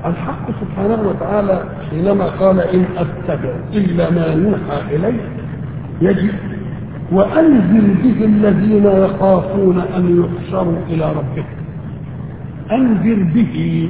الحق سبحانه وتعالى حينما قال إن أتبع إلا ما يوحى إلي يجب وأنذر به الذين يخافون أن يحشروا إلى ربهم أنذر به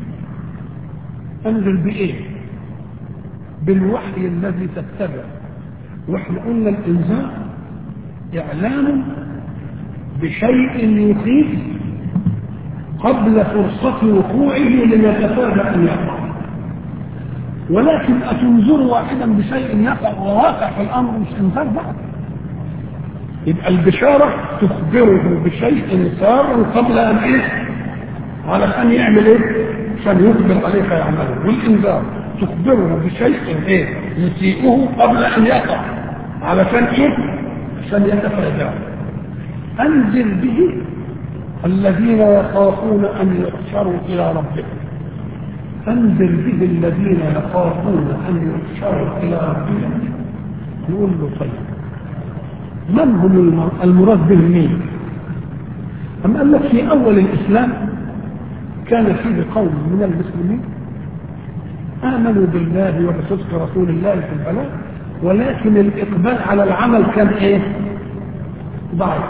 أنذر بإيه؟ بالوحي الذي تتبع واحنا قلنا الإنذار إعلان بشيء يخيف قبل فرصة وقوعه ليتفادى أن يقع ولكن أتنذر واحدا بشيء يقع وواقع في الأمر مش إنذار بعد يبقى البشارة تخبره بشيء صار قبل أن إيه؟ علشان يعمل إيه؟ عشان يخبر عليه فيعمله والإنذار تخبره بشيء إيه؟ يسيئه قبل أن يقع علشان إيه؟ عشان يتفاداه أنزل به الذين يخافون أن يحشروا إلى ربهم أنزل به الذين يخافون أن يحشروا إلى ربهم يقول له طيب من هم المراد بهم مين؟ أم قال لك في أول الإسلام كان فيه قوم من المسلمين آمنوا بالله وبصدق رسول الله في البلاء ولكن الإقبال على العمل كان إيه؟ ضعيف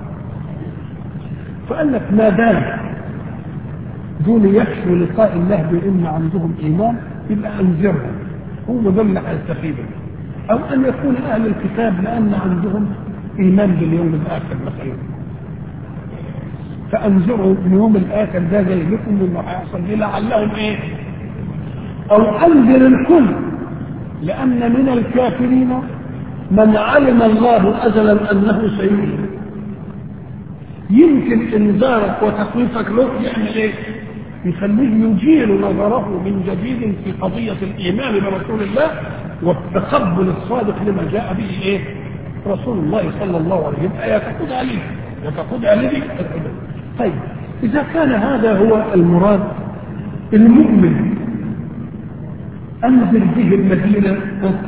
فقال لك ما دام دول يكفوا لقاء الله بان عندهم ايمان يبقى انذرهم هم دول اللي هيستفيدوا او ان يكون اهل الكتاب لان عندهم ايمان باليوم الاخر مثلا فانذروا اليوم الاخر ده جاي لكم انه هيحصل ايه لعلهم ايه او انذر الكل لان من الكافرين من علم الله ازلا انه سيؤمن يمكن انذارك وتخويفك له يعمل ايه؟ يخليه يجيل نظره من جديد في قضية الإيمان برسول الله والتقبل الصادق لما جاء به إيه؟ رسول الله صلى الله عليه وسلم يبقى يتقود عليه يتقود عليه طيب إذا كان هذا هو المراد المؤمن أنزل به الذين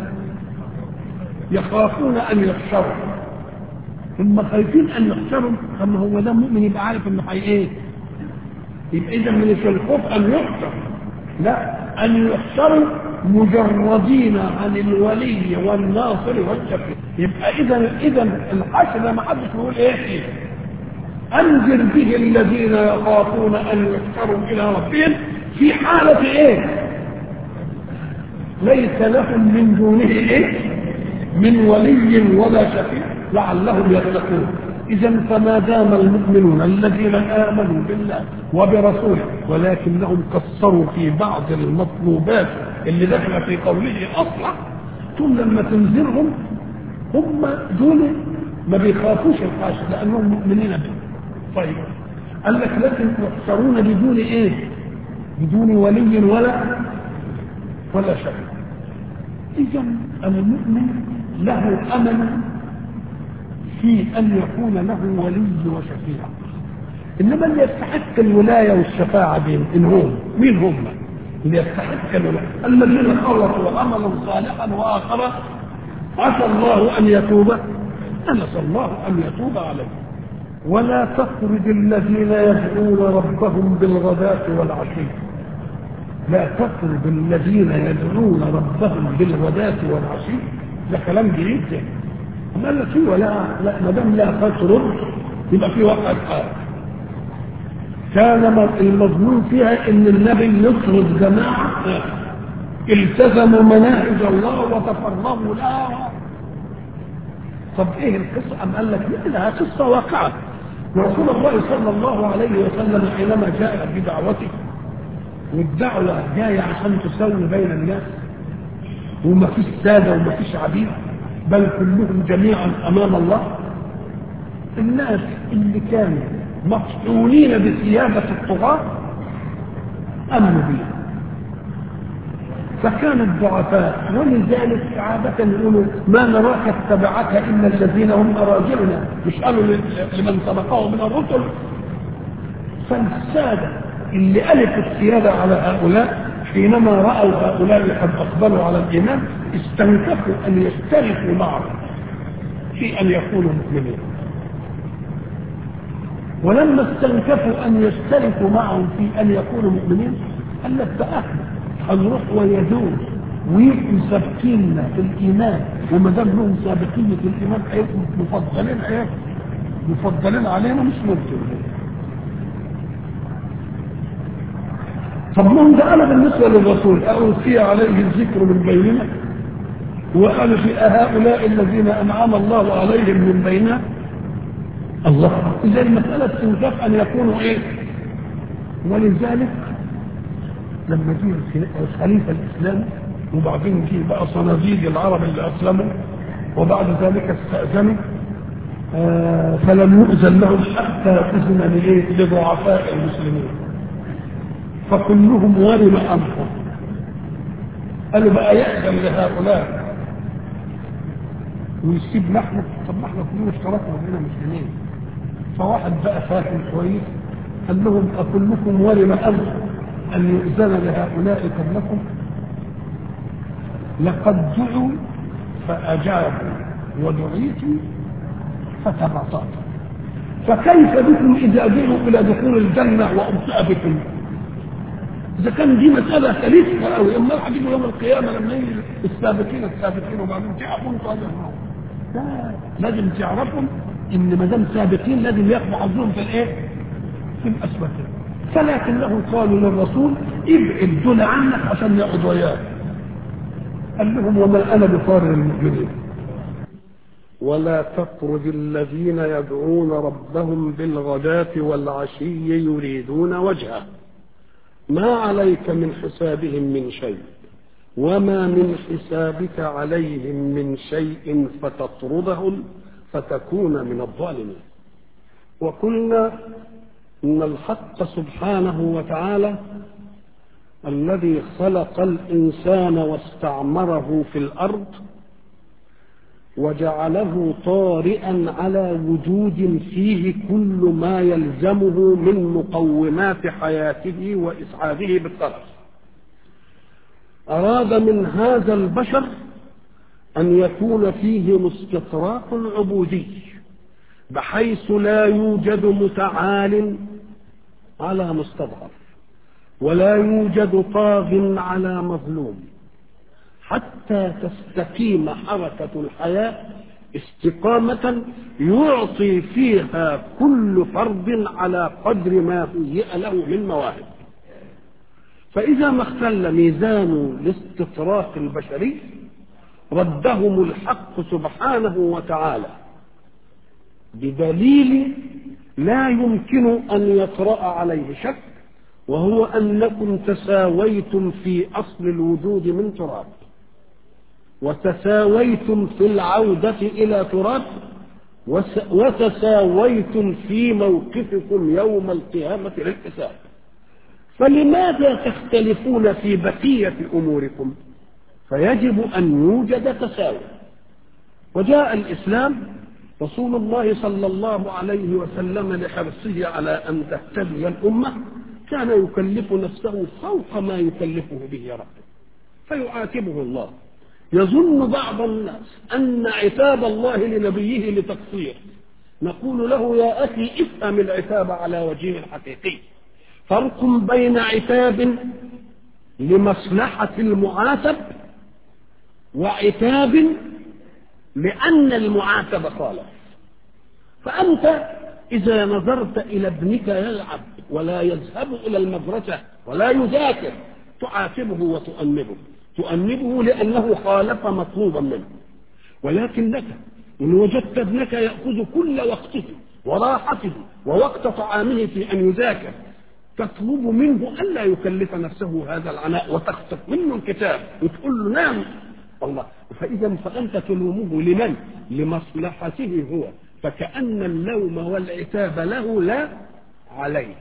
يخافون أن يحشروا هم خايفين ان يحشروا اما هو ده مؤمن يبقى عارف انه حي ايه يبقى اذا من الخوف ان يحشر لا ان يحشروا مجردين عن الولي والناصر والشفيع يبقى اذا اذا الحشر ده ما حدش بيقول ايه فيه انذر به الذين يخافون ان يحشروا الى ربهم في حاله ايه ليس لهم من دونه ايه من ولي ولا شفيع لعلهم يتقون اذا فما دام المؤمنون الذين امنوا بالله وبرسوله ولكنهم قصروا في بعض المطلوبات اللي دخل في قوله اصلح ثم لما تنذرهم هم دول ما بيخافوش الحاشر لانهم مؤمنين به طيب قال لك لكن يحشرون بدون ايه بدون ولي ولا ولا شيء اذا المؤمن له امل في ان يكون له ولي وشفيع انما اللي يستحق الولايه والشفاعه بين ان هم مين هم اللي يستحق الولايه الذين خلصوا وعملوا صالحا واخر عسى الله ان يتوب عسى الله ان يتوب عليهم ولا تخرج الذين يدعون ربهم بالغداة والعشي لا تطرد الذين يدعون ربهم بالغداة والعشي ده كلام جديد يعني قال لك ايوه لا لا ما دام لا تطرد يبقى في وقت آخر كان المضمون فيها ان النبي يطرد جماعه التزموا مناهج الله وتفرغوا لها طب ايه القصه ام قال لك لها قصه واقعه ورسول الله صلى الله عليه وسلم حينما جاء بدعوته والدعوه جايه عشان تسوي بين الناس وما فيش ساده وما فيش عبيد بل كلهم جميعا امام الله الناس اللي كانوا مفتونين بسيادة الطغاة أمنوا بها فكان الضعفاء ولذلك عادة يقولوا ما نراك اتبعك إلا الذين هم أراجلنا مش قالوا لمن سبقه من الرسل فالسادة اللي ألفوا السيادة على هؤلاء حينما رأوا هؤلاء قد أقبلوا على الإيمان استنكفوا أن يشتركوا معهم في أن يكونوا مؤمنين ولما استنكفوا أن يشتركوا معهم في أن يكونوا مؤمنين قال لك بقى هنروح ويدوم ويبقوا سابقين في الايمان وما دام لهم سابقين في الايمان هيبقوا مفضلين ايه؟ مفضلين علينا مش ممكن طب ما هم ده قال بالنسبه للرسول أوصي عليه الذكر من بيننا وقال في هؤلاء الذين انعم الله عليهم من بيننا الله اذا المساله تنجح ان يكونوا ايه ولذلك لما جه الخليفه الاسلامي وبعدين جه بقى صناديد العرب اللي اسلموا وبعد ذلك استاذنوا آه فلم يؤذن لهم حتى اذن لايه لضعفاء المسلمين فكلهم ورم انفه قالوا بقى يأذن لهؤلاء ويسيب نحن طب ما احنا كلنا اشتركنا بينا مسلمين فواحد بقى فاهم كويس قال لهم أكلكم ورم أمر أن يؤذن لهؤلاء قبلكم لقد دعوا فأجابوا ودعيتم فتبطأتم فكيف بكم إذا دعوا إلى دخول الجنة وأبطأ بكم إذا كان دي مسألة ثالثة أو إما هتيجوا يوم القيامة لما يجي السابقين السابقين وبعدين تعرفوا أنتوا هذا لا لازم تعرفوا إن ما دام سابقين لازم ياخدوا حظهم في الإيه؟ في الأسباب فلكنهم قالوا للرسول ابعد دون عنك عشان يقعد وياك قال لهم وما أنا بطارد المؤمنين ولا تطرد الذين يدعون ربهم بالغداة والعشي يريدون وجهه ما عليك من حسابهم من شيء وما من حسابك عليهم من شيء فتطردهم فتكون من الظالمين وقلنا ان الحق سبحانه وتعالى الذي خلق الانسان واستعمره في الارض وجعله طارئا على وجود فيه كل ما يلزمه من مقومات حياته واسعاده بالطرف اراد من هذا البشر ان يكون فيه استطراق عبودي بحيث لا يوجد متعال على مستضعف ولا يوجد طاغ على مظلوم حتى تستقيم حركة الحياة استقامة يعطي فيها كل فرد على قدر ما هيئ له من مواهب فإذا ما اختل ميزان الاستطراق البشري ردهم الحق سبحانه وتعالى بدليل لا يمكن أن يطرأ عليه شك وهو أنكم تساويتم في أصل الوجود من تراب وتساويتم في العودة إلى تراب وتساويتم في موقفكم يوم القيامة للحساب فلماذا تختلفون في بقية أموركم فيجب أن يوجد تساوي وجاء الإسلام رسول الله صلى الله عليه وسلم لحرصه على أن تهتدي الأمة كان يكلف نفسه فوق ما يكلفه به ربه فيعاتبه الله يظن بعض الناس أن عتاب الله لنبيه لتقصير نقول له يا أخي افهم العتاب على وجهه الحقيقي فرق بين عتاب لمصلحة المعاتب وعتاب لأن المعاتب خالف فأنت إذا نظرت إلى ابنك يلعب ولا يذهب إلى المدرسة ولا يذاكر تعاتبه وتؤنبه تؤنبه لأنه خالف مطلوبا منه ولكنك إن وجدت ابنك يأخذ كل وقته وراحته ووقت طعامه في أن يذاكر تطلب منه ألا يكلف نفسه هذا العناء وتخطف منه الكتاب وتقول له نام الله فإذا فأنت تلومه لمن؟ لمصلحته هو فكأن اللوم والعتاب له لا عليه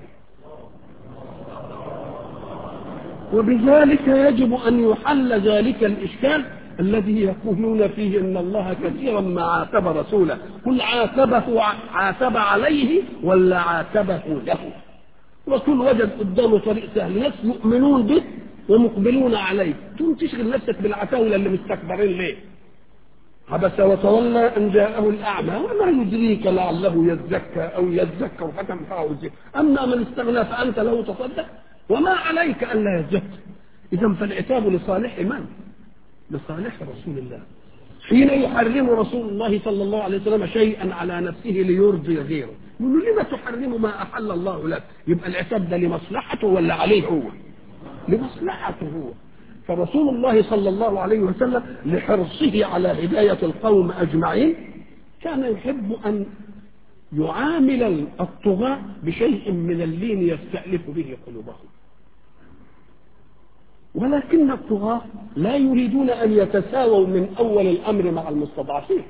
وبذلك يجب أن يحل ذلك الإشكال الذي يقولون فيه ان الله كثيرا ما عاتب رسوله قل عاتبه عاتب عليه ولا عاتبه له وكل وجد قدامه طريق سهل ناس يؤمنون به ومقبلون عليه تقوم تشغل نفسك بالعتاوله اللي مستكبرين ليه عبس وتولى ان جاءه الاعمى وما يدريك لعله يزكى او يذكر فتنفعه الذكر اما من استغنى فانت له تصدق وما عليك ألا يزكي إذا فالعتاب لصالح من؟ لصالح رسول الله حين يحرم رسول الله صلى الله عليه وسلم شيئا على نفسه ليرضي غيره يقول له لما تحرم ما أحل الله لك يبقى العتاب ده لمصلحته ولا عليه هو لمصلحته هو فرسول الله صلى الله عليه وسلم لحرصه على هداية القوم أجمعين كان يحب أن يعامل الطغاة بشيء من اللين يستألف به قلوبهم ولكن الطغاة لا يريدون أن يتساووا من أول الأمر مع المستضعفين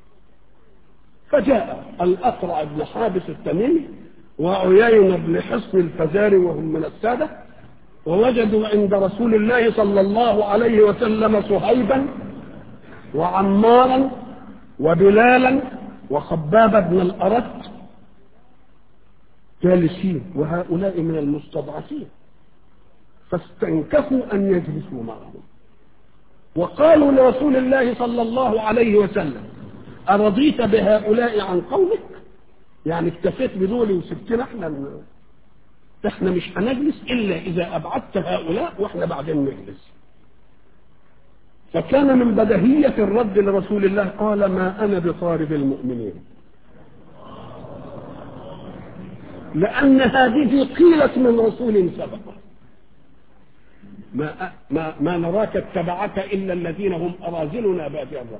فجاء الأقرع بن حابس التميمي وعيين بن حصن الفزاري وهم من السادة ووجدوا عند رسول الله صلى الله عليه وسلم صهيبا وعمارا وبلالا وخباب بن الأرت جالسين وهؤلاء من المستضعفين فاستنكفوا أن يجلسوا معهم وقالوا لرسول الله صلى الله عليه وسلم أرضيت بهؤلاء عن قومك يعني اكتفيت بدول وسبتنا احنا احنا مش هنجلس الا اذا ابعدت هؤلاء واحنا بعدين نجلس فكان من بدهية الرد لرسول الله قال ما انا بطارد المؤمنين لان هذه قيلت من رسول سبق ما ما ما نراك اتبعك الا الذين هم اراذلنا بادئ الراي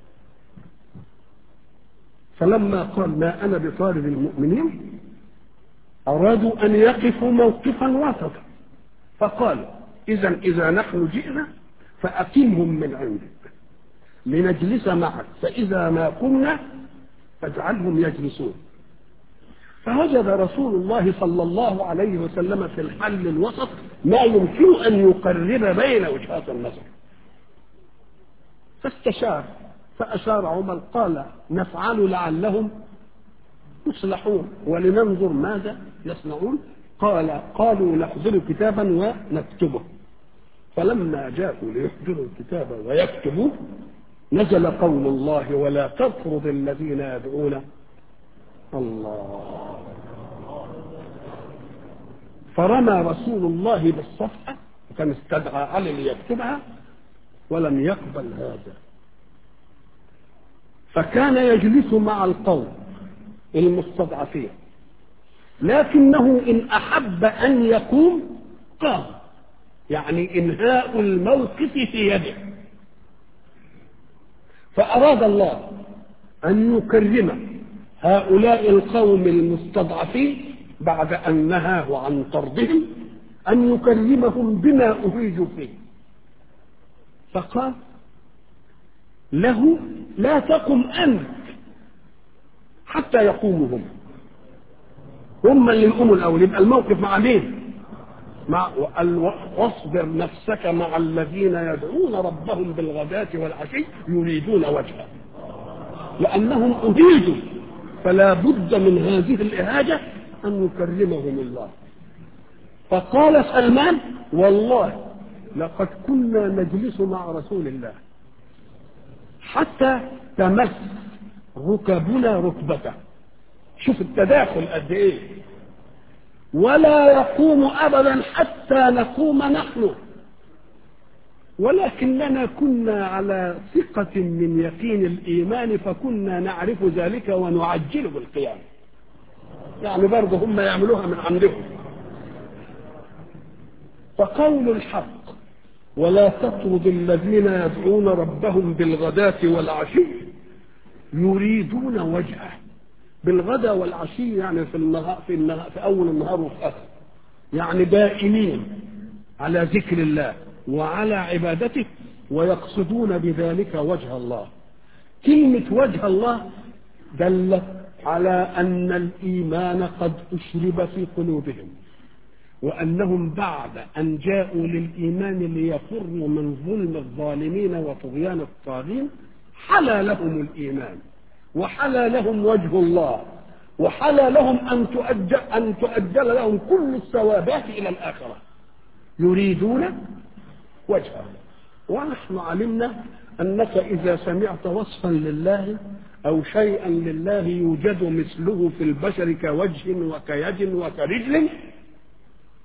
فلما قال ما انا بطارد المؤمنين ارادوا ان يقفوا موقفا وسطا فقالوا اذا اذا نحن جئنا فاقمهم من عندك لنجلس معك فاذا ما قمنا فاجعلهم يجلسون فوجد رسول الله صلى الله عليه وسلم في الحل الوسط ما يمكن ان يقرب بين وجهات النظر فاستشار فاشار عمر قال نفعل لعلهم يصلحون ولننظر ماذا يصنعون قال قالوا نحضر كتابا ونكتبه فلما جاءوا ليحضروا الكتاب ويكتبوه نزل قول الله ولا تطرد الذين يدعون الله فرمى رسول الله بالصفحة وكان استدعى علي ليكتبها ولم يقبل هذا فكان يجلس مع القوم المستضعفين لكنه إن أحب أن يقوم قام يعني إنهاء الموقف في يده فأراد الله أن يكرم هؤلاء القوم المستضعفين بعد أن نهاه عن طردهم أن يكرمهم بما أهيجوا فيه فقال له لا تقم أنت حتى يقوموا هم هم اللي يقوموا الأول يبقى الموقف مع مين؟ مع واصبر نفسك مع الذين يدعون ربهم بالغداة والعشي يريدون وجهه لأنهم أهيجوا فلا بد من هذه الإهاجة أن يكرمهم الله فقال سلمان والله لقد كنا نجلس مع رسول الله حتى تمس ركبنا ركبته شوف التداخل قد ايه ولا يقوم ابدا حتى نقوم نحن ولكننا كنا على ثقة من يقين الإيمان فكنا نعرف ذلك ونعجل بالقيام يعني برضه هم يعملوها من عندهم فقول الحق ولا تطرد الذين يدعون ربهم بالغداة والعشي يريدون وجهه بالغدا والعشي يعني في النهار في, النهار في اول النهار وفي اخر يعني دائمين على ذكر الله وعلى عبادته ويقصدون بذلك وجه الله كلمة وجه الله دلت على أن الإيمان قد أشرب في قلوبهم وأنهم بعد أن جاءوا للإيمان ليفروا من ظلم الظالمين وطغيان الطاغين حلى لهم الإيمان وحلى لهم وجه الله وحلى لهم أن تؤجل, أن تؤجل لهم كل الثوابات إلى الآخرة يريدون وجهه ونحن علمنا أنك إذا سمعت وصفا لله أو شيئا لله يوجد مثله في البشر كوجه وكيد وكرجل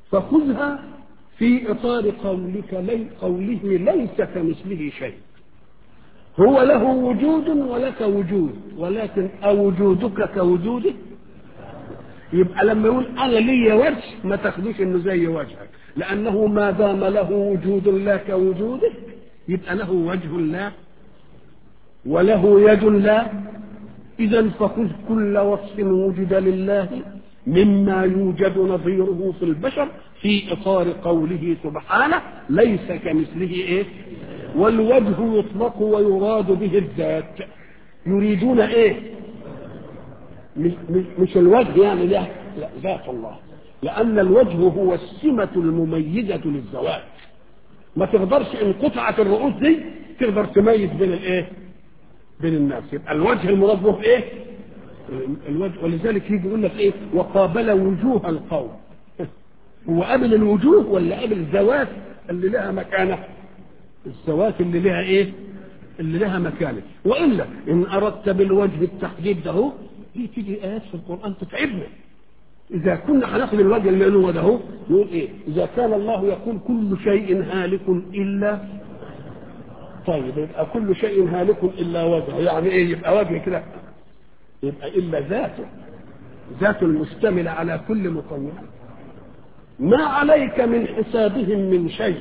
فخذها في إطار قولك لي قوله ليس كمثله شيء هو له وجود ولك وجود ولكن أوجودك كوجوده يبقى لما يقول أنا لي وجه ما تاخدوش إنه زي وجهك لأنه ما دام له وجود لا كوجودك يبقى له وجه لا وله يد لا إذا فخذ كل وصف وجد لله مما يوجد نظيره في البشر في إطار قوله سبحانه ليس كمثله إيه والوجه يطلق ويراد به الذات يريدون إيه مش, مش, مش الوجه يعني لا لا ذات الله لأن الوجه هو السمة المميزة للزواج ما تقدرش إن قطعت الرؤوس دي تقدر تميز بين الإيه بين الناس يبقى الوجه المراد به إيه الوجه ولذلك يجي يقول لك ايه وقابل وجوه القوم هو قابل الوجوه ولا قابل الذوات اللي لها مكانه الذوات اللي لها ايه اللي لها مكانه والا ان اردت بالوجه التحديد ده هو دي تيجي ايات في القران تتعبنا اذا كنا هناخد الوجه اللي هو ده هو يقول ايه اذا كان الله يقول كل شيء هالك الا طيب يبقى كل شيء هالك الا وجهه يعني ايه يبقى وجه كده يبقى إلا ذاته ذاته المشتملة على كل مكونات ما عليك من حسابهم من شيء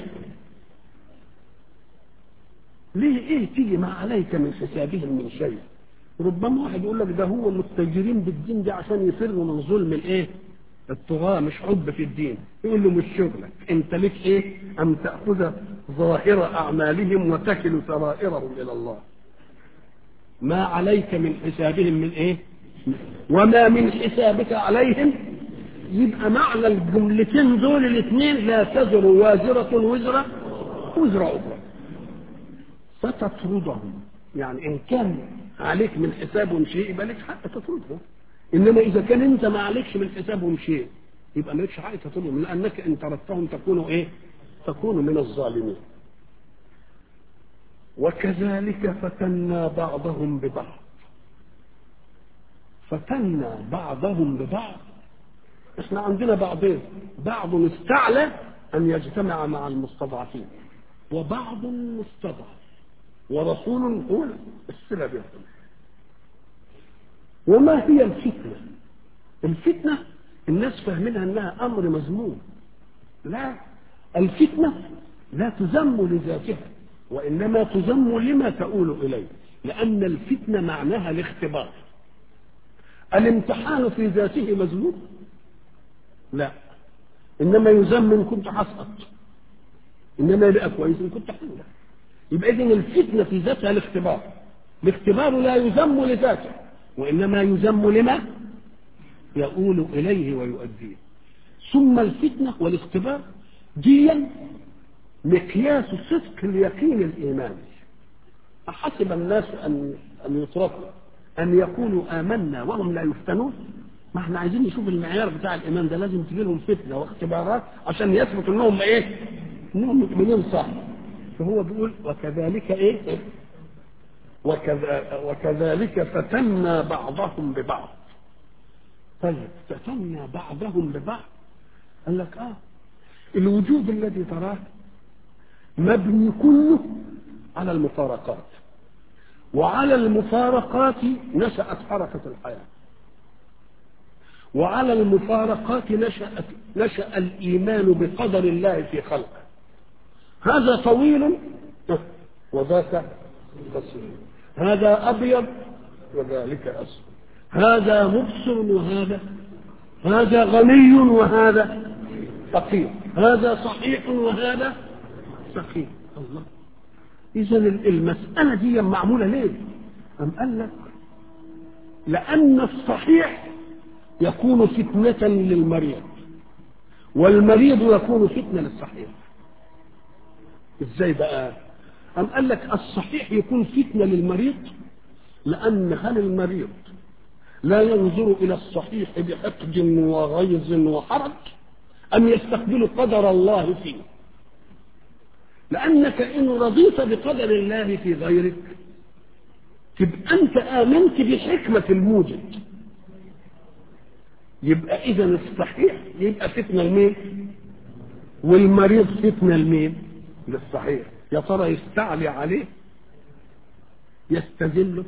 ليه ايه تيجي ما عليك من حسابهم من شيء ربما واحد يقول لك ده هو متجرين بالدين ده عشان يفروا من ظلم الايه الطغاة مش حب في الدين يقول له مش شغلك انت لك ايه ام تأخذ ظاهر اعمالهم وتكل سرائرهم الى الله ما عليك من حسابهم من ايه وما من حسابك عليهم يبقى معنى الجملتين دول الاثنين لا تزر وازرة وزر وزر أخرى فتطردهم يعني إن كان عليك من حسابهم شيء يبقى لك حق تطردهم إنما إذا كان أنت ما عليكش من حسابهم شيء يبقى مالكش حق تطردهم لأنك إن طردتهم تكون إيه؟ تكون من الظالمين وكذلك فتنا بعضهم ببعض فتنا بعضهم ببعض احنا عندنا بعضين بعض استعلى ان يجتمع مع المستضعفين وبعض مستضعف ورسول هو الصله بينهم وما هي الفتنه الفتنه الناس فاهمينها انها امر مذموم لا الفتنه لا تذم لذاتها وإنما تذم لما تؤول إليه لأن الفتنة معناها الاختبار الامتحان في ذاته مذموم لا إنما يذم إن كنت حسقط إنما يبقى كويس إن كنت حنجح يبقى إذن الفتنة في ذاتها الاختبار الاختبار لا يذم لذاته وإنما يذم لما يؤول إليه ويؤديه ثم الفتنة والاختبار ديا مقياس صدق اليقين الإيماني أحسب الناس أن أن يتركوا أن يقولوا آمنا وهم لا يفتنون ما احنا عايزين نشوف المعيار بتاع الإيمان ده لازم تجي لهم فتنة واختبارات عشان يثبتوا إنهم إيه؟ إنهم مؤمنين صح فهو بيقول وكذلك إيه؟ وكذا وكذلك فتنا بعضهم ببعض طيب فتنا بعضهم ببعض قال لك اه الوجود الذي تراه مبني كله على المفارقات وعلى المفارقات نشأت حركة الحياة وعلى المفارقات نشأت نشأ الإيمان بقدر الله في خلقه هذا طويل وذاك قصير هذا أبيض وذلك أسود هذا مبصر وهذا هذا غني وهذا فقير هذا صحيح وهذا سقيم الله إذا المسألة دي معمولة ليه؟ أم قال لك لأن الصحيح يكون فتنة للمريض والمريض يكون فتنة للصحيح ازاي بقى؟ أم قال لك الصحيح يكون فتنة للمريض لأن هل المريض لا ينظر إلى الصحيح بحقد وغيظ وحرج أم يستقبل قدر الله فيه لأنك إن رضيت بقدر الله في غيرك تبقى أنت آمنت بحكمة الموجد يبقى إذا الصحيح يبقى فتنة لمين؟ والمريض فتنة لمين للصحيح يا ترى يستعلي عليه يستذله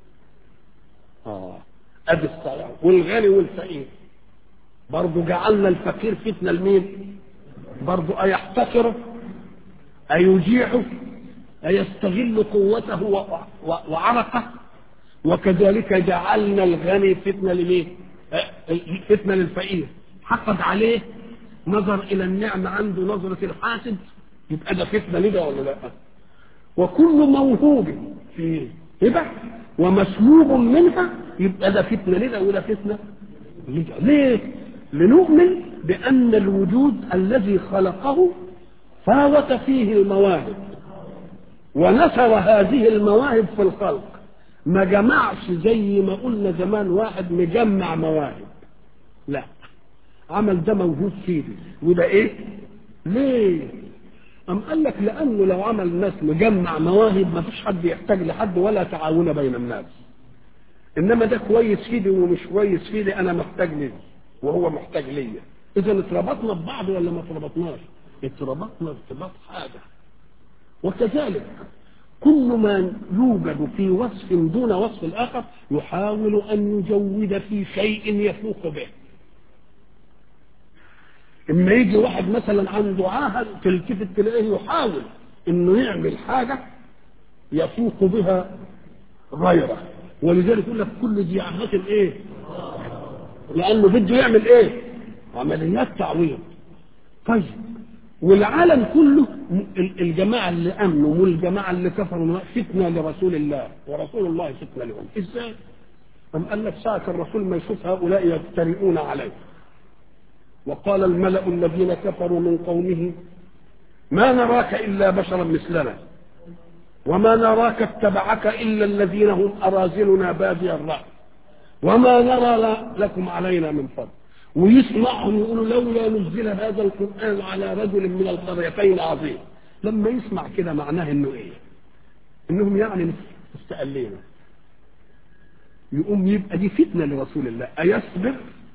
اه ادي الصحيح والغني والفقير برضه جعلنا الفقير فتنة لمين برضه أيحتقره أيجيعه أيستغل قوته و- و- وعرقه وكذلك جعلنا الغني فتنة لمين آه، فتنة للفقير حقد عليه نظر إلى النعمة عنده نظرة الحاسد يبقى ده فتنة لده ولا لا وكل موهوب في هبة ومسلوب منها يبقى ده فتنة لده وده فتنة لده ليه لنؤمن بأن الوجود الذي خلقه فاوت فيه المواهب ونثر هذه المواهب في الخلق ما جمعش زي ما قلنا زمان واحد مجمع مواهب لا عمل ده موجود فيه وده ايه ليه أم قال لك لأنه لو عمل ناس مجمع مواهب ما فيش حد يحتاج لحد ولا تعاون بين الناس إنما ده كويس فيدي ومش كويس فيدي أنا محتاج ليه وهو محتاج ليا إذا اتربطنا ببعض ولا ما اتربطناش اتربطنا ارتباط حاجة وكذلك كل ما يوجد في وصف دون وصف الآخر يحاول أن يجود في شيء يفوق به اما يجي واحد مثلا عنده عاهه تلتفت تلاقيه يحاول انه يعمل حاجه يفوق بها غيره ولذلك يقول لك كل ذي عاهه ايه؟ لانه بده يعمل ايه؟ عمليات تعويض طيب والعالم كله ال- الجماعه اللي امنوا والجماعه اللي كفروا فتنه لرسول الله ورسول الله فتنه لهم ازاي؟ أم قال لك ساعة الرسول ما يشوف هؤلاء يجترئون عليه وقال الملأ الذين كفروا من قومه ما نراك إلا بشرا مثلنا وما نراك اتبعك إلا الذين هم أرازلنا بادي الرأي وما نرى ل- لكم علينا من فضل ويسمعهم يقولوا لولا نزل هذا القرآن على رجل من القريتين عظيم لما يسمع كده معناه انه ايه انهم يعني مستقلين يقوم يبقى دي فتنة لرسول الله أيصبر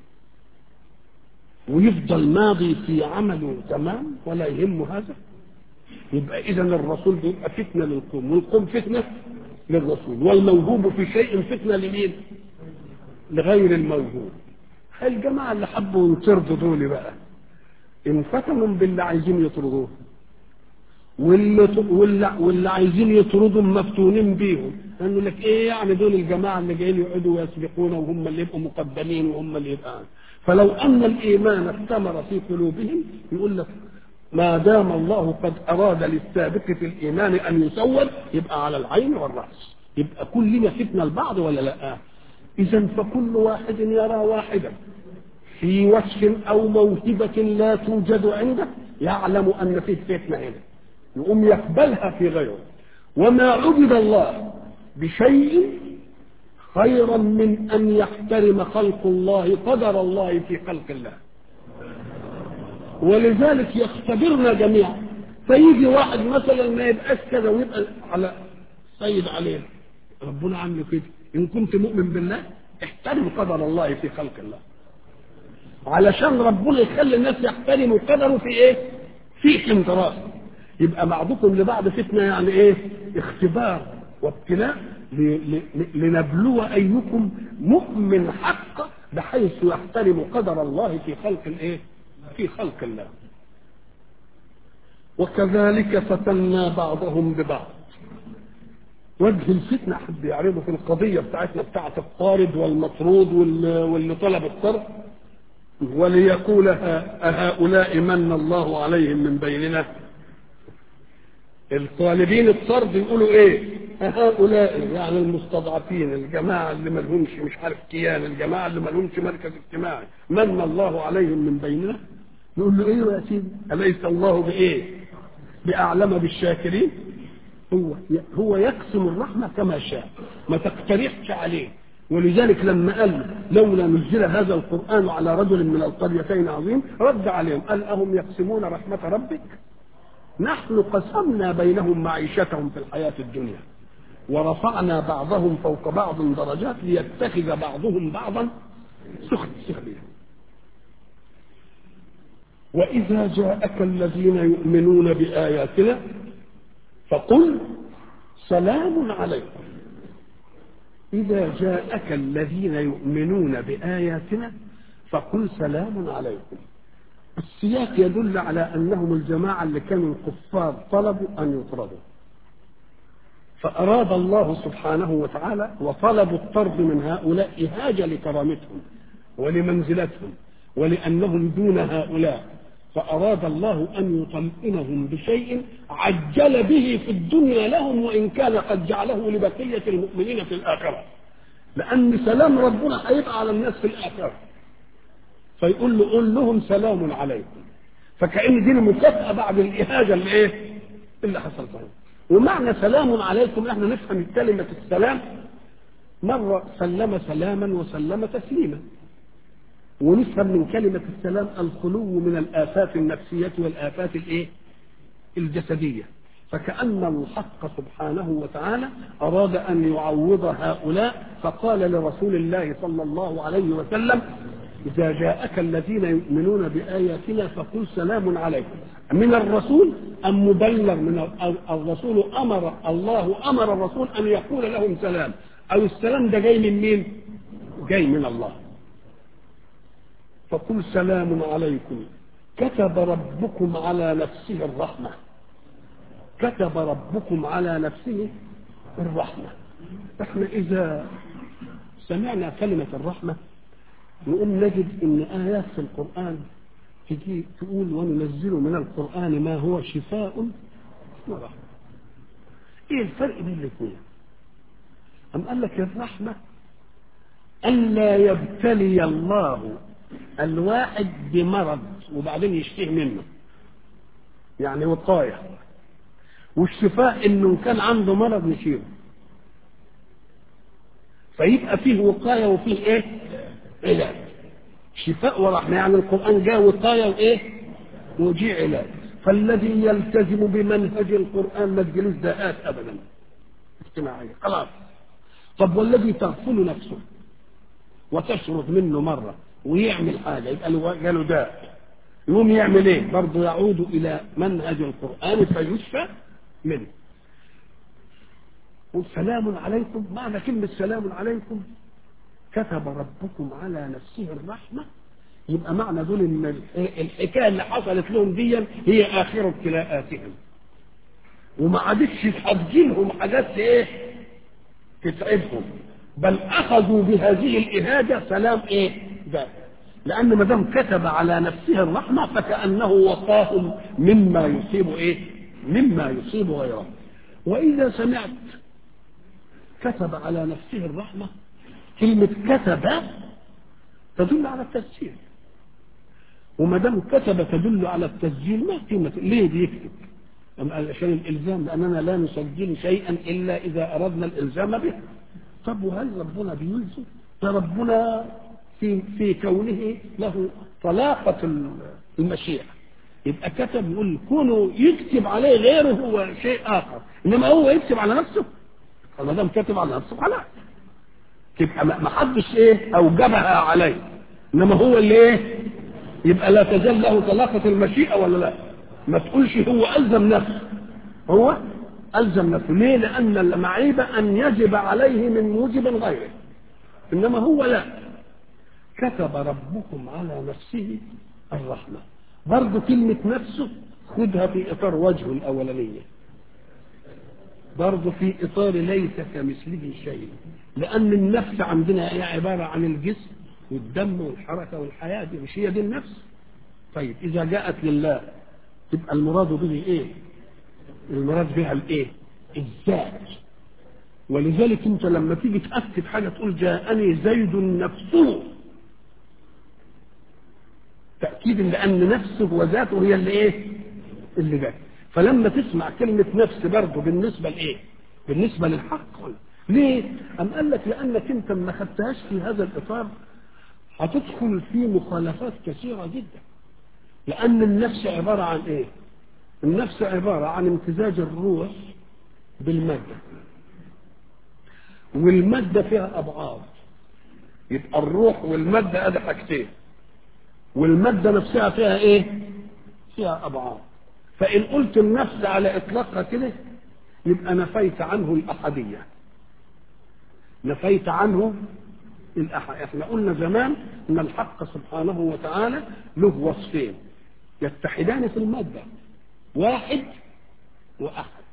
ويفضل ماضي في عمله تمام ولا يهمه هذا يبقى اذا الرسول بيبقى فتنه للقوم والقوم فتنه للرسول والموهوب في شيء فتنه لمين؟ لغير الموهوب الجماعه اللي حبوا يطردوا دول بقى انفتنوا باللي عايزين يطردوه واللي واللي, واللي عايزين يطردوا مفتونين بيهم قالوا لك ايه يعني دول الجماعه اللي جايين يقعدوا ويسبقونا وهم اللي يبقوا مقدمين وهم اللي يبقى فلو ان الايمان استمر في قلوبهم يقول لك ما دام الله قد اراد للسابق في الايمان ان يسود يبقى على العين والراس يبقى كلنا فتنه البعض ولا لا اذا فكل واحد يرى واحدا في وصف او موهبه لا توجد عنده يعلم ان فيه فتنه هنا يقوم يقبلها في غيره وما عبد الله بشيء خيرا من ان يحترم خلق الله قدر الله في خلق الله ولذلك يختبرنا جميعا فيجي واحد مثلا ما يبقاش كذا ويبقى على سيد علينا ربنا عامله كده ان كنت مؤمن بالله احترم قدر الله في خلق الله علشان ربنا يخلي الناس يحترموا قدره في ايه في انتراس يبقى بعضكم لبعض فتنه يعني ايه اختبار وابتلاء ل- ل- لنبلو ايكم مؤمن حق بحيث يحترم قدر الله في خلق الايه في خلق الله وكذلك فتنا بعضهم ببعض وجه الفتنة حد يعرضه في القضية بتاعتنا بتاعت الطارد والمطرود وال- واللي طلب الطرد وليقول ها- أهؤلاء من الله عليهم من بيننا الطالبين الطرد يقولوا ايه هؤلاء يعني المستضعفين الجماعة اللي ملهمش مش عارف كيان الجماعة اللي ملهمش مركز اجتماعي من الله عليهم من بيننا يقول له ايه يا سيدي أليس الله بإيه بأعلم بالشاكرين هو هو يقسم الرحمة كما شاء ما تقترحش عليه ولذلك لما قال لولا نزل هذا القرآن على رجل من القريتين عظيم رد عليهم قال أهم يقسمون رحمة ربك نحن قسمنا بينهم معيشتهم في الحياة الدنيا ورفعنا بعضهم فوق بعض درجات ليتخذ بعضهم بعضا سخن سخريا وإذا جاءك الذين يؤمنون بآياتنا فقل سلام عليكم إذا جاءك الذين يؤمنون بآياتنا فقل سلام عليكم السياق يدل على أنهم الجماعة اللي كانوا الكفار طلبوا أن يطردوا فأراد الله سبحانه وتعالى وطلبوا الطرد من هؤلاء إهاجة لكرامتهم ولمنزلتهم ولأنهم دون هؤلاء فأراد الله أن يطمئنهم بشيء عجل به في الدنيا لهم وإن كان قد جعله لبقية المؤمنين في الآخرة لأن سلام ربنا هيبقى على الناس في الآخرة فيقول له قول لهم سلام عليكم فكأن دي المكافأة بعد الإهاجة اللي إيه؟ اللي حصل فيها ومعنى سلام عليكم احنا نفهم كلمة السلام مرة سلم سلاما وسلم تسليما ونفهم من كلمة السلام الخلو من الآفات النفسية والآفات الإيه؟ الجسدية فكأن الحق سبحانه وتعالى أراد أن يعوض هؤلاء فقال لرسول الله صلى الله عليه وسلم إذا جاءك الذين يؤمنون بآياتنا فقل سلام عليكم من الرسول أم مبلغ من الرسول أمر الله أمر الرسول أن يقول لهم سلام أو السلام ده جاي من مين؟ جاي من الله فقل سلام عليكم كتب ربكم على نفسه الرحمة كتب ربكم على نفسه الرحمة احنا إذا سمعنا كلمة الرحمة نقوم نجد ان ايات في القران تجي تقول وننزل من القران ما هو شفاء ورحمه ايه الفرق بين الاثنين ام قال لك الرحمه الا يبتلي الله الواحد بمرض وبعدين يشفيه منه يعني وقايه والشفاء انه إن كان عنده مرض يشيله فيبقى فيه وقايه وفيه ايه علاج شفاء ورحمة يعني القرآن جاء وقاية وإيه وجي علاج فالذي يلتزم بمنهج القرآن ما تجيلوش داءات أبدا اجتماعية خلاص طب والذي تغفل نفسه وتشرد منه مرة ويعمل حاجة يبقى له جاله داء يقوم يعمل ايه برضه يعود إلى منهج القرآن فيشفى منه والسلام عليكم معنى كلمة سلام عليكم كتب ربكم على نفسه الرحمة يبقى معنى دول ان الحكايه اللي حصلت لهم دي هي اخر ابتلاءاتهم وما عادتش تحجلهم حاجات ايه تتعبهم بل اخذوا بهذه الاهاجه سلام ايه ده لان ما دام كتب على نفسه الرحمه فكانه وقاهم مما يصيب ايه مما يصيب غيره واذا سمعت كتب على نفسه الرحمه كلمة كتب تدل على التسجيل وما دام كتب تدل على التسجيل ما قيمة ليه بيكتب؟ عشان الإلزام لأننا لا نسجل شيئا إلا إذا أردنا الإلزام به طب وهل ربنا بيلزم؟ ده ربنا في في كونه له طلاقة المشيئة يبقى كتب يقول كونه يكتب عليه غيره هو شيء آخر إنما هو يكتب على نفسه ما دام كتب على نفسه خلاص تبقى ما حدش ايه اوجبها عليه انما هو اللي ايه يبقى لا تزال له طلاقة المشيئة ولا لا ما تقولش هو ألزم نفسه هو ألزم نفسه ليه لأن المعيبة أن يجب عليه من موجب غيره إنما هو لا كتب ربكم على نفسه الرحمة برضه كلمة نفسه خدها في إطار وجهه الأولانية برضه في إطار ليس كمثله شيء لأن النفس عندنا هي عبارة عن الجسم والدم والحركة والحياة دي مش هي دي النفس طيب إذا جاءت لله تبقى المراد به إيه المراد بها الإيه الذات ولذلك أنت لما تيجي تأكد حاجة تقول جاءني زيد نفسه تأكيد لأن نفسه وذاته هي اللي إيه اللي جاء فلما تسمع كلمة نفس برضه بالنسبة لإيه بالنسبة للحق ليه أم قال لك لأنك أنت ما خدتهاش في هذا الإطار هتدخل في مخالفات كثيرة جدا لأن النفس عبارة عن إيه النفس عبارة عن امتزاج الروح بالمادة والمادة فيها أبعاد يبقى الروح والمادة ادي حاجتين والمادة نفسها فيها ايه فيها أبعاد فإن قلت النفس على إطلاقها كده يبقى نفيت عنه الأحدية نفيت عنه الأحد احنا قلنا زمان ان الحق سبحانه وتعالى له وصفين يتحدان في المادة واحد وأحد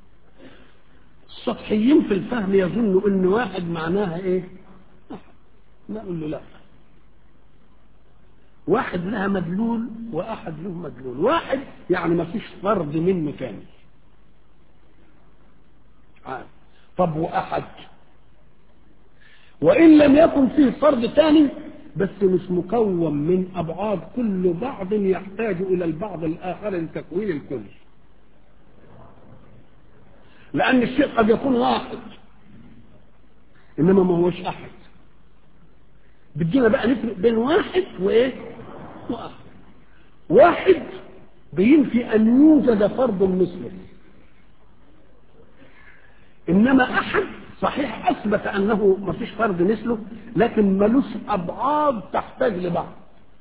السطحيين في الفهم يظنوا ان واحد معناها ايه أحد نقول له لا واحد لها مدلول واحد له مدلول واحد يعني ما فيش فرد منه تاني عارف. طب واحد وان لم يكن فيه فرد تاني بس مش مكون من ابعاد كل بعض يحتاج الى البعض الاخر لتكوين الكل لان الشيء قد يكون واحد انما ما هوش احد بدينا بقى نفرق بين واحد وايه واحد واحد بينفي ان يوجد فرد مثله انما احد صحيح اثبت انه ما فيش فرد مثله لكن ملوش ابعاد تحتاج لبعض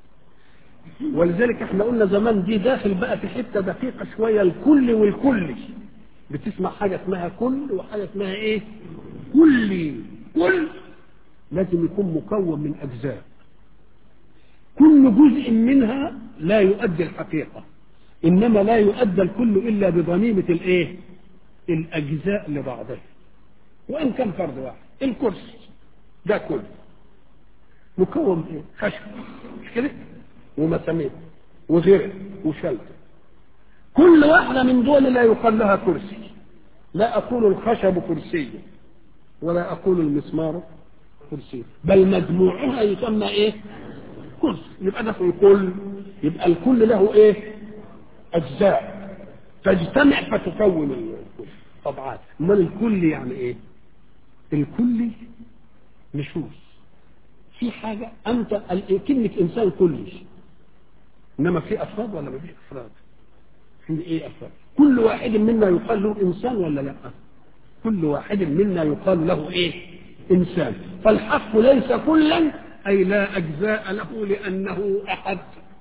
ولذلك احنا قلنا زمان دي داخل بقى في حته دقيقه شويه الكل والكلي بتسمع حاجه اسمها كل وحاجه اسمها ايه كلي كل لازم يكون مكون من اجزاء كل جزء منها لا يؤدي الحقيقه انما لا يؤدى الكل الا بضميمه الايه الاجزاء لبعضها وان كان فرد واحد الكرسي ده كل مكون من ايه خشب مش كده ومسامير وغيره وشلت كل واحدة من دول لا يقال لها كرسي لا أقول الخشب كرسي ولا أقول المسمار كرسي بل مجموعها يسمى إيه كرسي يبقى ده في الكل يبقى الكل له إيه أجزاء تجتمع فتكون الكل طبعا امال الكل يعني إيه الكل نشوف في حاجة أنت كلمة إنسان كلي إنما في أفراد ولا ما في أفراد؟ في إيه أفراد؟ كل واحد منا يقال له إنسان ولا لا؟ كل واحد منا يقال له إيه؟ إنسان فالحق ليس كلا أي لا أجزاء له لأنه أحد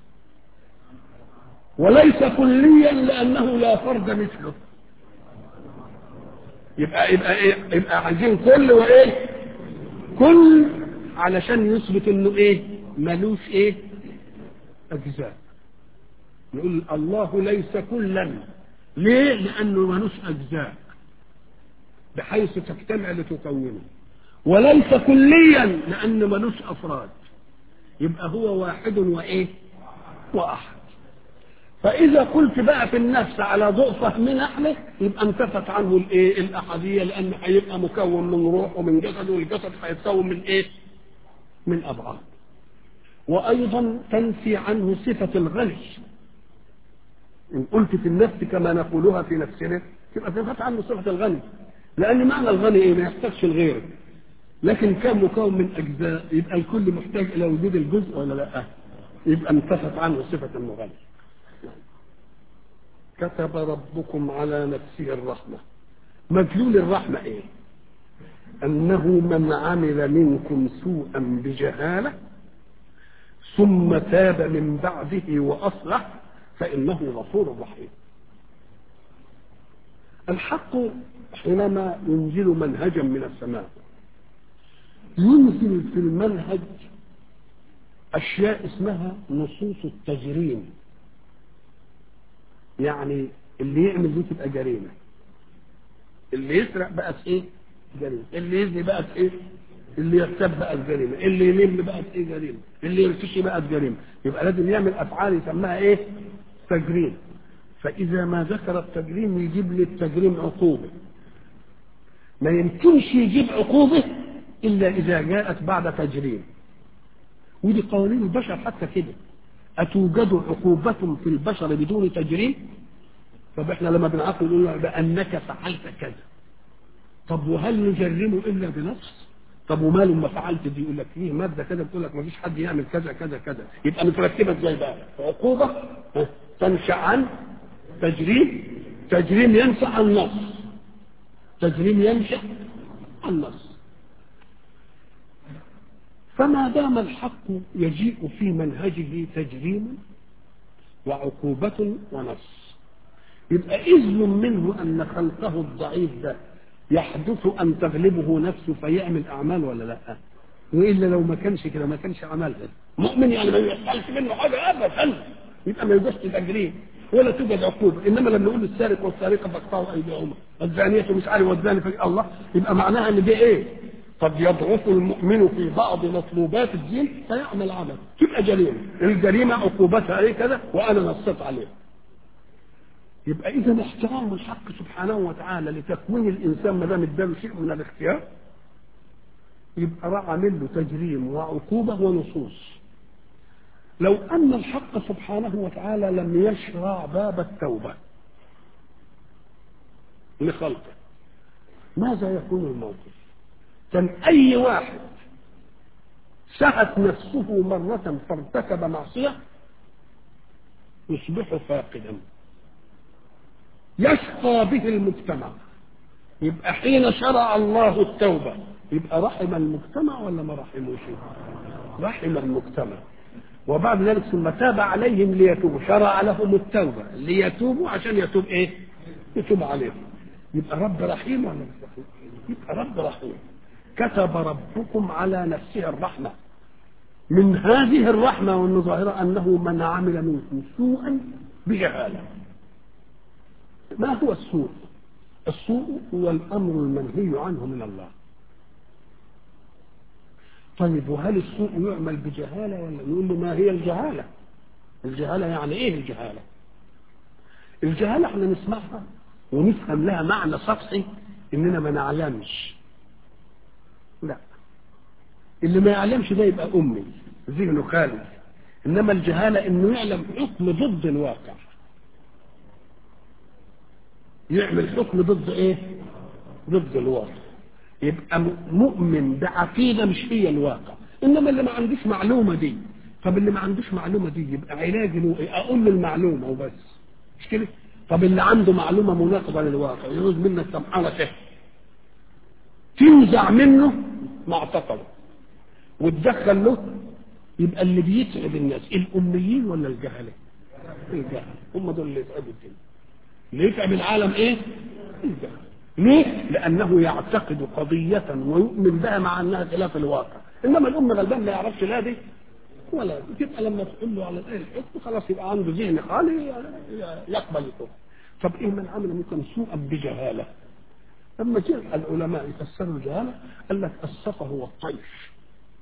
وليس كليا لأنه لا فرد مثله يبقى يبقى ايه يبقى عايزين كل وايه كل علشان يثبت انه ايه ملوش ايه اجزاء يقول الله ليس كلا ليه لانه ملوش اجزاء بحيث تجتمع لتكونه وليس كليا لان ملوش افراد يبقى هو واحد وايه واحد فإذا قلت بقى في النفس على ضوء فهمنا احنا يبقى انتفت عنه الايه الأحدية لأن هيبقى مكون من روح ومن جسد والجسد هيتكون من ايه؟ من أبعاد. وأيضا تنفي عنه صفة الغني. إن قلت في النفس كما نقولها في نفسنا تبقى تنفت عنه صفة الغني. لأن معنى الغني إيه؟ ما يحتاجش لغيره. لكن كان مكون من أجزاء يبقى الكل محتاج إلى وجود الجزء ولا لا؟ يبقى انتفت عنه صفة المغني. كتب ربكم على نفسه الرحمة مدلول الرحمة ايه انه من عمل منكم سوءا بجهالة ثم تاب من بعده واصلح فانه غفور رحيم الحق حينما ينزل منهجا من السماء ينزل في المنهج اشياء اسمها نصوص التجريم يعني اللي يعمل دي تبقى جريمة اللي يسرق بقت ايه جريمة اللي يزني بقت ايه اللي يغتاب بقت جريمة اللي يلم بقت ايه جريمة اللي يرتشي بقت جريمة يبقى لازم يعمل افعال يسميها ايه تجريم فاذا ما ذكر التجريم يجيب لي التجريم عقوبة ما يمكنش يجيب عقوبة الا اذا جاءت بعد تجريم ودي قوانين البشر حتى كده أتوجد عقوبة في البشر بدون تجريم طب احنا لما بنعقل نقول بأنك فعلت كذا طب وهل نجرمه إلا بنفس طب وما لما فعلت دي يقول لك فيه مادة كده بتقول لك ما فيش حد يعمل كذا كذا كذا يبقى مترتبة ازاي بقى عقوبة تنشأ عن تجريم تجريم ينشأ عن نص تجريم ينشأ عن نص فما دام الحق يجيء في منهجه تجريما وعقوبة ونص يبقى إذن منه أن خلقه الضعيف ده يحدث أن تغلبه نفسه فيعمل أعمال ولا لا وإلا لو ما كانش كده ما كانش عملها مؤمن يعني ما يحصلش منه حاجة أبدا يبقى ما يوجدش تجريم ولا توجد عقوبة إنما لما نقول السارق والسارقة فاقطعوا أيديهما الزانية مش عارف والزاني في الله يبقى معناها إن دي إيه قد يضعف المؤمن في بعض مطلوبات الدين فيعمل عمل تبقى جريمة الجريمة عقوبتها ايه كذا وانا نصت عليها يبقى اذا احترام الحق سبحانه وتعالى لتكوين الانسان ما دام اداله شيء من الاختيار يبقى راح عامل له تجريم وعقوبه ونصوص لو ان الحق سبحانه وتعالى لم يشرع باب التوبه لخلقه ماذا يكون الموقف كان اي واحد سهت نفسه مرة فارتكب معصية يصبح فاقدا يشقى به المجتمع يبقى حين شرع الله التوبة يبقى رحم المجتمع ولا ما رحموش رحم المجتمع وبعد ذلك ثم تاب عليهم ليتوبوا شرع لهم التوبة ليتوبوا عشان يتوب ايه يتوب عليهم يبقى رب رحيم ولا مش رحيم يبقى رب رحيم كتب ربكم على نفسه الرحمة من هذه الرحمة والنظاهرة أنه من عمل منكم سوءا بجهالة ما هو السوء السوء هو الأمر المنهي عنه من الله طيب وهل السوء يعمل بجهالة ولا نقول له ما هي الجهالة الجهالة يعني ايه الجهالة الجهالة احنا نسمعها ونفهم لها معنى سطحي اننا ما نعلمش لا اللي ما يعلمش ده يبقى امي ذهنه خالد انما الجهاله انه يعلم حكم ضد الواقع يعمل حكم ضد ايه ضد الواقع يبقى مؤمن بعقيده مش هي الواقع انما اللي ما عندوش معلومه دي طب اللي ما عندوش معلومه دي يبقى علاج له ايه اقول له المعلومه وبس مش كده طب اللي عنده معلومه مناقضه للواقع يعوز منك سمحانه فهم تنزع منه معتقده وتدخل له يبقى اللي بيتعب الناس الاميين ولا الجهله الجهله هم دول اللي يتعبوا الدنيا اللي يتعب العالم ايه الجهله ليه لانه يعتقد قضيه ويؤمن بها مع انها خلاف الواقع انما الام غلبان ما يعرفش لا دي ولا تبقى لما تقول له على الايه الحكم خلاص يبقى عنده ذهن خالي يقبل الحكم طب ايه من عمل ممكن سوءا بجهاله لما جاء العلماء يفسروا الجهاله قال لك السفه هو الطيش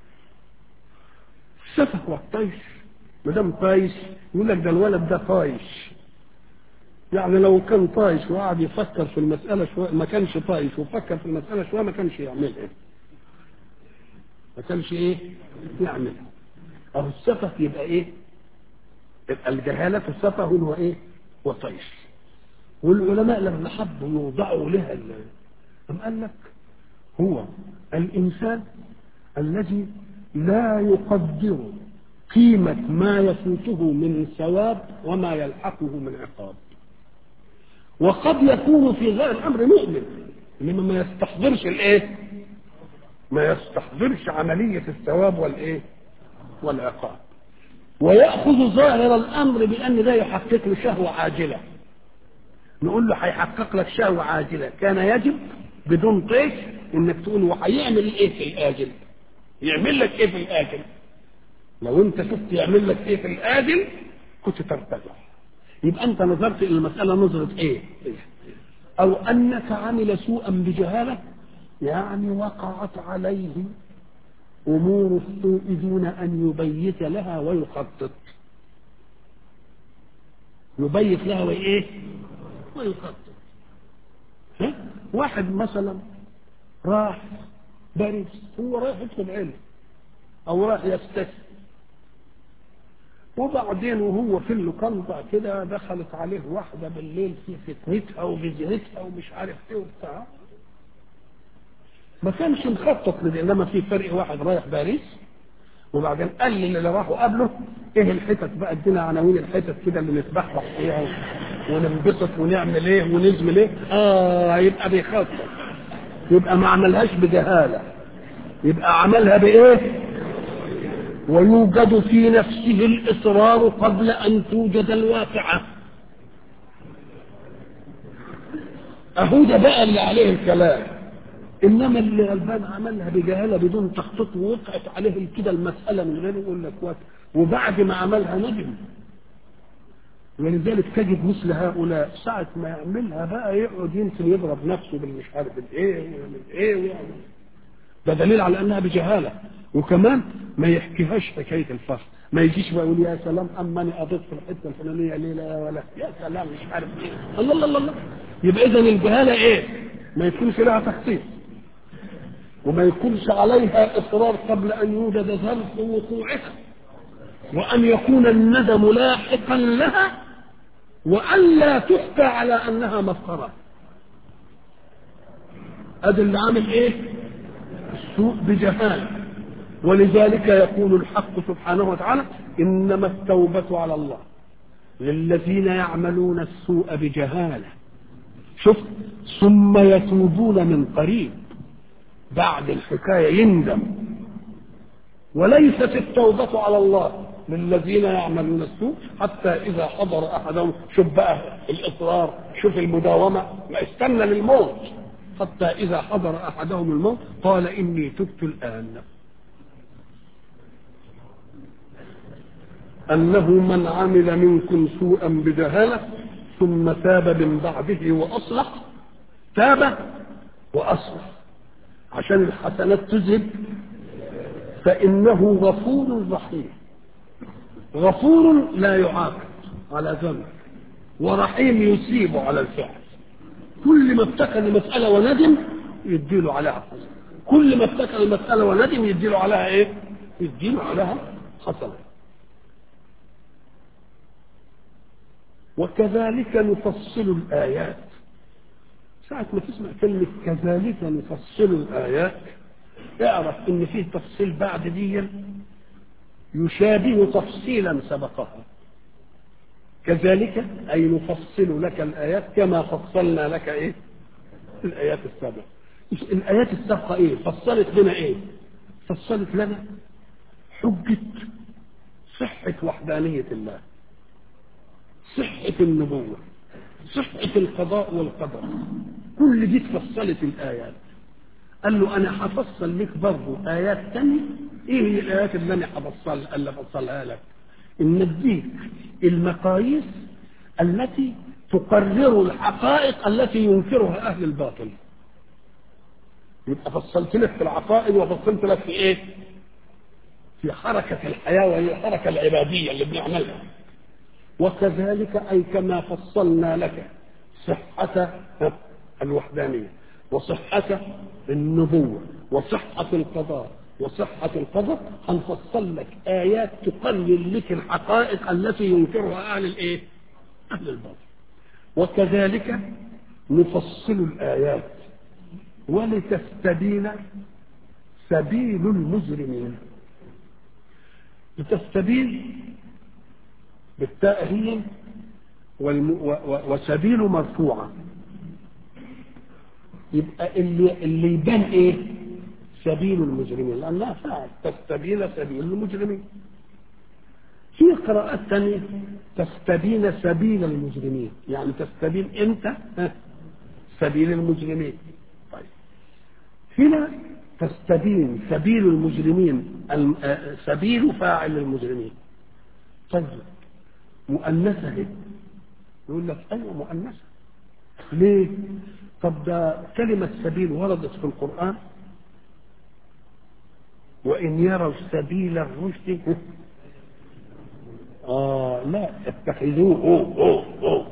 السفه هو الطيش ما دام طايش يقول لك ده الولد ده طايش يعني لو كان طايش وقعد يفكر في المسألة شوية ما كانش طايش وفكر في المسألة شوية ما كانش يعملها ما كانش ايه يعملها أو السفه يبقى ايه يبقى الجهالة في السفه هو ايه وطيش والعلماء لما حبوا يوضعوا لها أم قال لك هو الإنسان الذي لا يقدر قيمة ما يفوته من ثواب وما يلحقه من عقاب وقد يكون في غير الأمر مؤمن إنما ما يستحضرش الإيه ما يستحضرش عملية الثواب والإيه والعقاب ويأخذ ظاهر الأمر بأن ده يحقق له شهوة عاجلة نقول له هيحقق لك شهوة عاجلة كان يجب بدون طيش انك تقول وهيعمل ايه في الاجل يعمل لك ايه في الاجل لو انت شفت يعمل لك ايه في الاجل كنت ترتجع يبقى انت نظرت الى المسألة نظرة ايه او انك عمل سوءا بجهالة يعني وقعت عليه امور السوء دون ان يبيت لها ويخطط يبيت لها وايه ويخطط ها؟ واحد مثلا راح باريس هو رايح يطلب علم او رايح يستشفي وبعدين وهو في اللوكاندا كده دخلت عليه واحدة بالليل في فتنتها وبزهتها ومش عارف ايه وبتاع ما كانش مخطط لده انما في فرق واحد رايح باريس وبعدين قال لي اللي راحوا قبله ايه الحتت بقى ادينا عناوين الحتت كده اللي نتبحبح فيها وننبسط ونعمل ايه ونزمل ايه اه يبقى بيخطط يبقى ما عملهاش بجهاله يبقى عملها بايه ويوجد في نفسه الإصرار قبل أن توجد الواقعة أهو ده بقى اللي عليه الكلام إنما اللي غلبان عملها بجهالة بدون تخطيط ووقعت عليه كده المسألة من غير يقول لك وقت وبعد ما عملها ندم ولذلك تجد مثل هؤلاء ساعة ما يعملها بقى يقعد يمكن يضرب نفسه بالمش عارف الايه ويعمل ايه ويعمل ده دليل على انها بجهاله وكمان ما يحكيهاش حكايه الفخر ما يجيش بقى يقول يا سلام اما انا قضيت في الحته الفلانيه ليله ولا يا سلام مش عارف ايه الله الله الله, الله. يبقى اذا الجهاله ايه؟ ما يكونش لها تخطيط وما يكونش عليها اصرار قبل ان يوجد ظرف وقوعها وان يكون الندم لاحقا لها وان لا تحكى على انها مسخره ادي اللي عامل ايه السوء بجهاله ولذلك يقول الحق سبحانه وتعالى انما التوبه على الله للذين يعملون السوء بجهاله شوف ثم يتوبون من قريب بعد الحكايه يندم وليست التوبه على الله للذين يعملون السوء حتى اذا حضر احدهم شوف بقى الاصرار شوف المداومه ما استنى للموت حتى اذا حضر احدهم الموت قال اني تبت الان انه من عمل منكم سوءا بجهاله ثم تاب من بعده واصلح تاب واصلح عشان الحسنات تذهب فانه غفور رحيم غفور لا يعاقب على ذنب ورحيم يثيب على الفعل كل ما ابتكر المسألة وندم يديله عليها حسنة كل ما ابتكر المسألة وندم يديله عليها ايه يديله عليها حسنة وكذلك نفصل الآيات ساعة ما تسمع كلمة كذلك نفصل الآيات اعرف ان فيه تفصيل بعد دي يشابه تفصيلا سبقها كذلك أي نفصل لك الآيات كما فصلنا لك إيه الآيات السابقة الآيات السابقة إيه فصلت لنا إيه فصلت لنا حجة صحة وحدانية الله صحة النبوة صحة القضاء والقدر كل دي تفصلت الآيات قال له أنا هفصل لك برضه آيات تانية إيه هي الآيات اللي أنا هفصل اللي أفصلها لك إن اديك المقاييس التي تقرر الحقائق التي ينكرها أهل الباطل يبقى فصلت لك في العقائد وفصلت لك في إيه؟ في حركة الحياة وهي الحركة العبادية اللي بنعملها وكذلك أي كما فصلنا لك صحة الوحدانية وصحة النبوة وصحة القضاء وصحة القدر هنفصل لك آيات تقلل لك الحقائق التي ينكرها أهل الإيه؟ أهل الباطل وكذلك نفصل الآيات ولتستبين سبيل المجرمين لتستبين بالتاء هي والم... و... و... وسبيل مرفوعة يبقى اللي اللي يبان ايه؟ سبيل المجرمين لأنها فاعل تستبين سبيل المجرمين في قراءات ثانية تستبين سبيل المجرمين يعني تستبين انت سبيل المجرمين طيب هنا تستبين سبيل المجرمين سبيل فاعل المجرمين طيب مؤنثة هي يقول لك ايوه مؤنثة ليه؟ طب ده كلمة سبيل وردت في القرآن وإن يروا سبيل الرشد آه لا اتخذوه أوه أوه أوه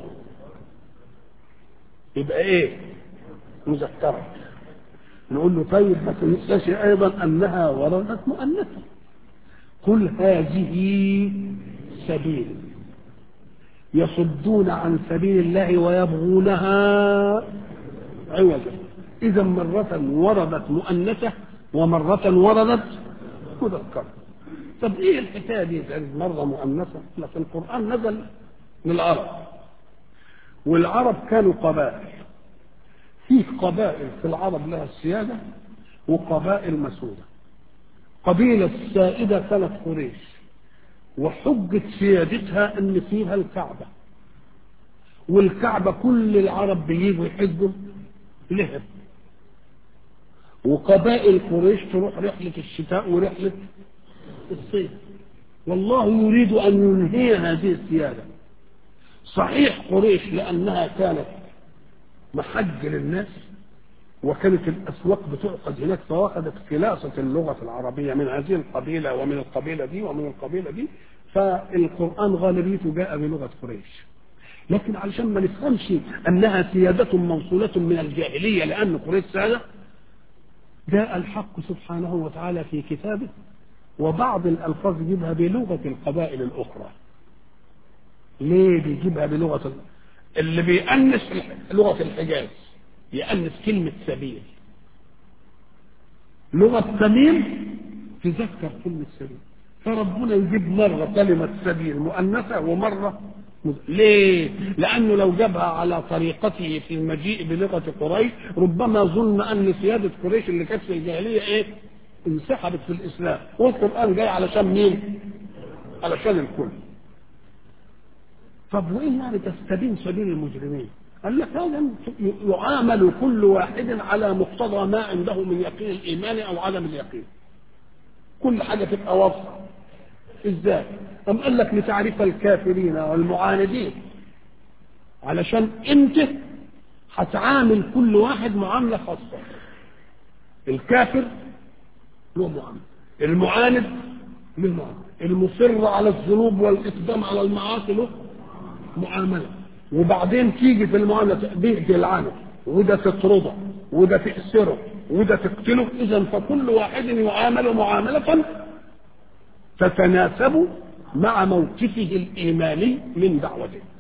يبقى إيه؟ مذكرة نقول له طيب ما تنساش أيضا أنها وردت مؤنثة قل هذه سبيل يصدون عن سبيل الله ويبغونها عوجا إذا مرة وردت مؤنثة ومرة وردت مذكرة طب ايه الحكايه دي مرة مؤنثة لكن القرآن نزل للعرب والعرب كانوا قبائل في قبائل في العرب لها السيادة وقبائل مسودة قبيلة السائدة كانت قريش وحجة سيادتها ان فيها الكعبة والكعبة كل العرب بيجوا يحجوا لها وقبائل قريش تروح رحلة الشتاء ورحلة الصيف والله يريد أن ينهي هذه السيادة صحيح قريش لأنها كانت محج للناس وكانت الأسواق بتعقد هناك فواخدت خلاصة اللغة العربية من هذه القبيلة ومن القبيلة دي ومن القبيلة دي فالقرآن غالبيته جاء بلغة قريش لكن علشان ما نفهمش أنها سيادة موصولة من الجاهلية لأن قريش سادة جاء الحق سبحانه وتعالى في كتابه وبعض الألفاظ يجيبها بلغة القبائل الأخرى ليه بيجيبها بلغة اللي بيأنس لغة الحجاز يأنس كلمة سبيل لغة تميم تذكر كلمة سبيل فربنا يجيب مرة كلمة سبيل مؤنثة ومرة ليه؟ لأنه لو جابها على طريقته في المجيء بلغة قريش ربما ظن أن سيادة قريش اللي كانت في الجاهلية إيه؟ انسحبت في الإسلام والقرآن جاي علشان مين؟ علشان الكل طب وإيه يعني تستبين سبيل المجرمين؟ قال لك هذا يعامل كل واحد على مقتضى ما عنده من يقين الإيمان أو عدم اليقين كل حاجة تبقى واضحة ازاي أم قال لك لتعرف الكافرين والمعاندين علشان انت هتعامل كل واحد معاملة خاصة الكافر له معاملة المعاند له معاملة المصر على الذنوب والإقدام على المعاصي له معاملة وبعدين تيجي في المعاملة دي تلعنه وده تطرده وده تأسره وده تقتله إذا فكل واحد يعامل معاملة تتناسب مع موقفه الإيماني من دعوته